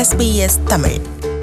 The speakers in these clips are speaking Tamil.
SBS தமிழ்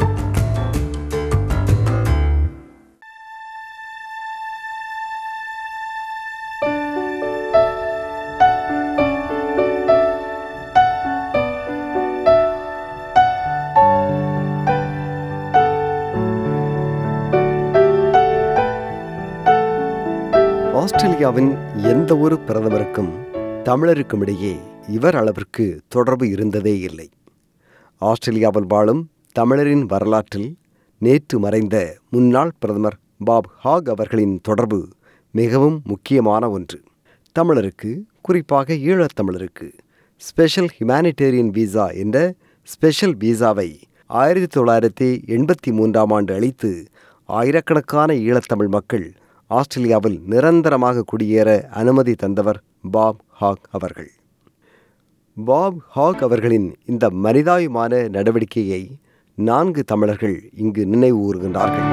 ஆஸ்திரேலியாவின் எந்த ஒரு பிரதமருக்கும் தமிழருக்கும் இடையே இவர் அளவிற்கு தொடர்பு இருந்ததே இல்லை ஆஸ்திரேலியாவில் வாழும் தமிழரின் வரலாற்றில் நேற்று மறைந்த முன்னாள் பிரதமர் பாப் ஹாக் அவர்களின் தொடர்பு மிகவும் முக்கியமான ஒன்று தமிழருக்கு குறிப்பாக ஈழத்தமிழருக்கு ஸ்பெஷல் ஹியூமானிடேரியன் விசா என்ற ஸ்பெஷல் விசாவை ஆயிரத்தி தொள்ளாயிரத்தி எண்பத்தி மூன்றாம் ஆண்டு அளித்து ஆயிரக்கணக்கான ஈழத்தமிழ் மக்கள் ஆஸ்திரேலியாவில் நிரந்தரமாக குடியேற அனுமதி தந்தவர் பாப் ஹாக் அவர்கள் பாப் ஹாக் அவர்களின் இந்த மனிதாயுமான நடவடிக்கையை நான்கு தமிழர்கள் இங்கு நினைவு கூறுகின்றார்கள்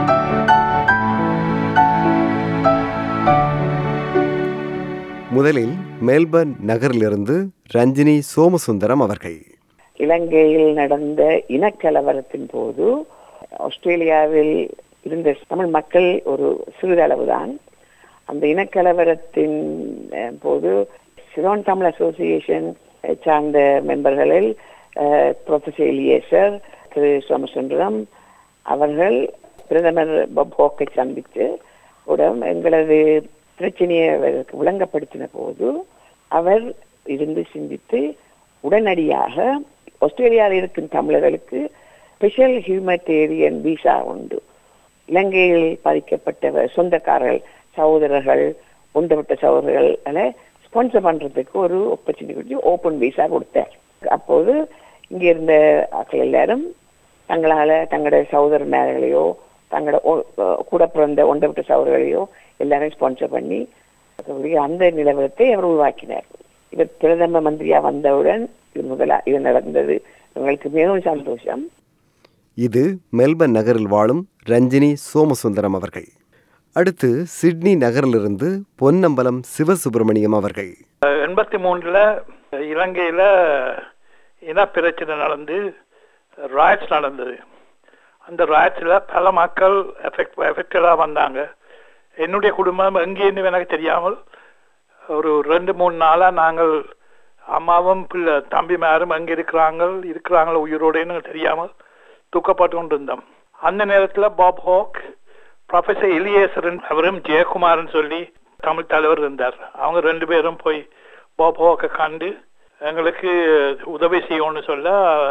முதலில் மெல்பர்ன் நகரிலிருந்து ரஞ்சினி சோமசுந்தரம் அவர்கள் இலங்கையில் நடந்த இனக்கலவரத்தின் போது ஆஸ்திரேலியாவில் இருந்த தமிழ் மக்கள் ஒரு சிறிதளவுதான் அந்த இனக்கலவரத்தின் அஹ், போது சிலோன் தமிழ் அசோசியேஷன் சார்ந்த மெம்பர்களில் ப்ரொஃபசர் எலியேசர் திரு சோமசுந்தரம் அவர்கள் பிரதமர் பப் ஹோக்கை சந்தித்து உடன் எங்களது பிரச்சனையை அவருக்கு விளங்கப்படுத்தின போது அவர் இருந்து சிந்தித்து உடனடியாக ஆஸ்திரேலியாவில் இருக்கும் தமிழர்களுக்கு ஸ்பெஷல் ஹியூமனிடேரியன் விசா உண்டு இலங்கையில் பாதிக்கப்பட்ட சொந்தக்காரர்கள் சகோதரர்கள் ஒன்றுபட்ட சகோதரர்களை ஸ்பான்சர் பண்றதுக்கு ஒரு ஆப்பர்ச்சுனிட்டி ஓப்பன் விசா கொடுத்தார் அப்போது இங்க இருந்த ஆட்கள் எல்லாரும் தங்களால தங்களோட சகோதரர்களையோ தங்களோட ஒ- கூட பிறந்த ஒன்றுபட்ட சகோதரர்களையோ எல்லாரையும் ஸ்பான்சர் பண்ணி அதனுடைய அந்த நிலவரத்தை அவர் உருவாக்கினார் இவர் பிரதம மந்திரியா வந்தவுடன் இது முதலா இது நடந்தது எங்களுக்கு மிகவும் சந்தோஷம் இது மெல்பர்ன் நகரில் வாழும் ரஞ்சினி சோமசுந்தரம் அவர்கள் அடுத்து சிட்னி நகரிலிருந்து பொன்னம்பலம் சிவசுப்பிரமணியம் அவர்கள் எண்பத்தி மூணுல இலங்கையில இனப்பிரச்சனை நடந்து ராய்ட்ஸ் நடந்தது அந்த ராய்ட்ஸ்ல பல மக்கள் எஃபெக்ட் எஃபெக்டடாக வந்தாங்க என்னுடைய குடும்பம் எங்கேன்னு எனக்கு தெரியாமல் ஒரு ரெண்டு மூணு நாளா நாங்கள் அம்மாவும் பிள்ளை தம்பிமாரும் எங்க இருக்கிறாங்க இருக்கிறாங்களோ உயிரோடன்னு தெரியாமல் துக்கப்பட்டு கொண்டு இருந்தோம் அந்த நேரத்துல பாப் ஹோக் ப்ரொஃபசர் எலியேசரன் அவரும் ஜெயக்குமார்னு சொல்லி தமிழ் தலைவர் இருந்தார் அவங்க ரெண்டு பேரும் போய் பாப் ஹோக்கை கண்டு எங்களுக்கு உதவி செய்யணும்னு சொல்ல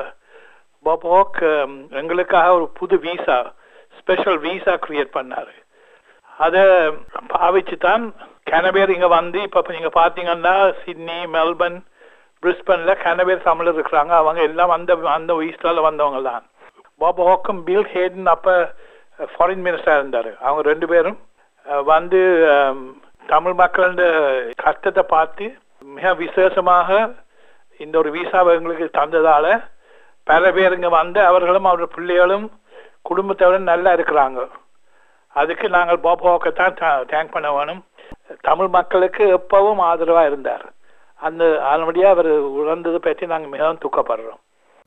பாப் ஹோக் ஹம், எங்களுக்காக ஒரு புது விசா ஸ்பெஷல் விசா கிரியேட் பண்ணாரு அதை பாவிச்சு தான் கனவேர் இங்க வந்து இப்ப நீங்க பாத்தீங்கன்னா சிட்னி மெல்பர்ன் பிரிஸ்பன்ல கனவேர் தமிழர் இருக்கிறாங்க அவங்க எல்லாம் அந்த அந்த வயசுல வந்தவங்க தான் பாப் ஹோக்கும் பில் ஹேடன் அப்ப ஃபாரின் மினிஸ்டரா இருந்தாரு அவங்க ரெண்டு பேரும் அஹ், வந்து அம், தமிழ் மக்களோட கஷ்டத்தை பார்த்து மிக விசேஷமாக இந்த ஒரு விசாவை எங்களுக்கு தந்ததால பல பேர் இங்க வந்து அவர்களும் அவருடைய பிள்ளைகளும் குடும்பத்தோட நல்லா இருக்கிறாங்க அதுக்கு நாங்கள் பாப் ஹோக்கை தான் தேங்க் பண்ண வேணும் தமிழ் மக்களுக்கு எப்பவும் ஆதரவா இருந்தார் அந்த அதனுடைய அவர் உணர்ந்ததை பற்றி நாங்கள் மிகவும் துக்கப்படுறோம்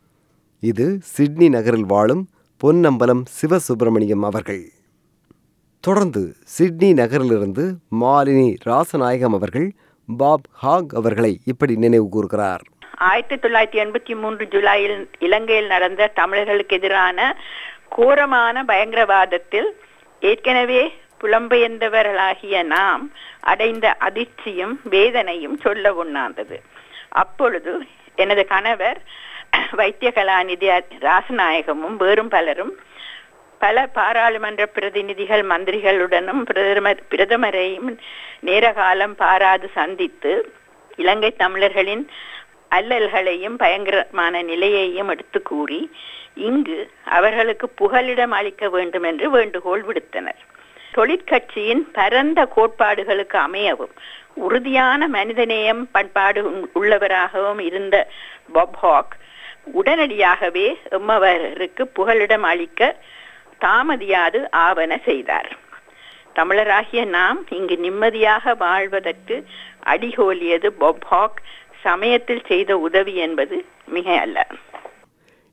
இது சிட்னி நகரில் வாழும் பொன்னம்பலம் சிவசுப்பிரமணியம் அவர்கள் தொடர்ந்து சிட்னி நகரிலிருந்து மாலினி ராசநாயகம் அவர்கள் பாப் ஹாக் அவர்களை இப்படி நினைவு கூறுகிறார் ஆயிரத்தி தொள்ளாயிரத்தி எண்பத்தி மூன்று ஜூலையில் இலங்கையில் நடந்த தமிழர்களுக்கு எதிரான கோரமான பயங்கரவாதத்தில் ஏற்கனவே புலம்பெயர்ந்தவர்களாகிய நாம் அடைந்த அதிர்ச்சியும் வேதனையும் சொல்ல உண்ணாந்தது அப்பொழுது எனது கணவர் வைத்திய கலாநிதி ராசநாயகமும் வேறும் பலரும் பல பாராளுமன்ற பிரதிநிதிகள் மந்திரிகளுடனும் பிரதமர் பிரதமரையும் நேரகாலம் பாராது சந்தித்து இலங்கை தமிழர்களின் அல்லல்களையும் பயங்கரமான நிலையையும் எடுத்து கூறி இங்கு அவர்களுக்கு புகலிடம் அளிக்க வேண்டும் என்று வேண்டுகோள் விடுத்தனர் தொழிற்கட்சியின் பரந்த கோட்பாடுகளுக்கு அமையவும் உறுதியான மனிதநேயம் பண்பாடு உள்- உள்ளவராகவும் இருந்த பாப் ஹாக் உடனடியாகவே எம்மவருக்கு புகலிடம் அளிக்க தாமதியாது ஆவன செய்தார் தமிழராகிய நாம் இங்கு நிம்மதியாக வாழ்வதற்கு அடிகோலியது பாப் ஹாக் சமயத்தில் செய்த உதவி என்பது மிக அல்ல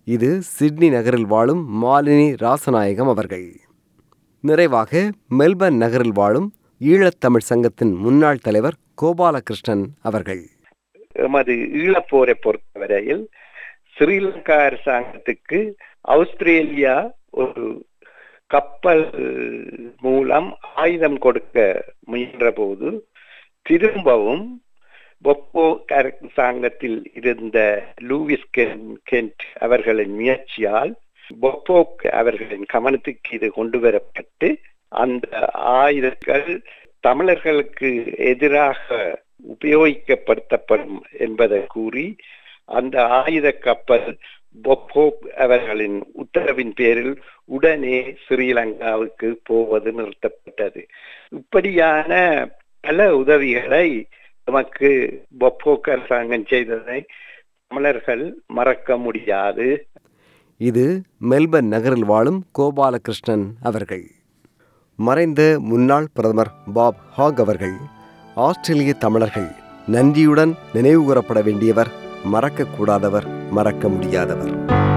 இது சிட்னி நகரில் வாழும் மாலினி ராசநாயகம் அவர்கள் நிறைவாக மெல்பர்ன் நகரில் வாழும் ஈழத்தமிழ் சங்கத்தின் முன்னாள் தலைவர் கோபாலகிருஷ்ணன் அவர்கள் எமது ஈழப்போரை பொறுத்தவரையில் ஸ்ரீலங்கா அரசாங்கத்துக்கு ஆஸ்திரேலியா ஒரு கப்பல் மூலம் ஆயுதம் கொடுக்க முயன்ற போது திரும்பவும் பொப்போ அரசாங்கத்தில் இருந்த லூவிஸ் கென்- கென்ட் அவர்களின் முயற்சியால் பொப்போக் அவர்களின் கவனத்துக்கு இது கொண்டு வரப்பட்டு அந்த ஆயுதங்கள் தமிழர்களுக்கு எதிராக உபயோகிக்கப்படுத்தப்படும் என்பதை கூறி அந்த ஆயுத கப்பல் பொப்போக் அவர்களின் உத்தரவின் பேரில் உடனே ஸ்ரீலங்காவுக்கு போவது நிறுத்தப்பட்டது இப்படியான பல உதவிகளை நமக்கு பொப்போக் அரசாங்கம் செய்ததை தமிழர்கள் மறக்க முடியாது இது மெல்பர்ன் நகரில் வாழும் கோபாலகிருஷ்ணன் அவர்கள் மறைந்த முன்னாள் பிரதமர் பாப் ஹாக் அவர்கள் ஆஸ்திரேலிய தமிழர்கள் நன்றியுடன் நினைவுகூரப்பட வேண்டியவர் மறக்கக்கூடாதவர் மறக்க முடியாதவர்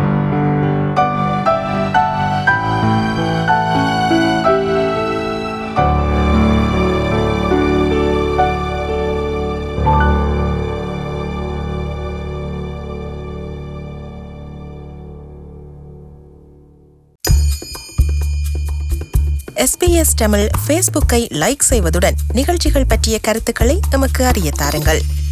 எஸ்பிஎஸ் தமிழ் ஃபேஸ்புக்கை லைக் செய்வதுடன் நிகழ்ச்சிகள் பற்றிய கருத்துக்களை எமக்கு அறிய தாருங்கள்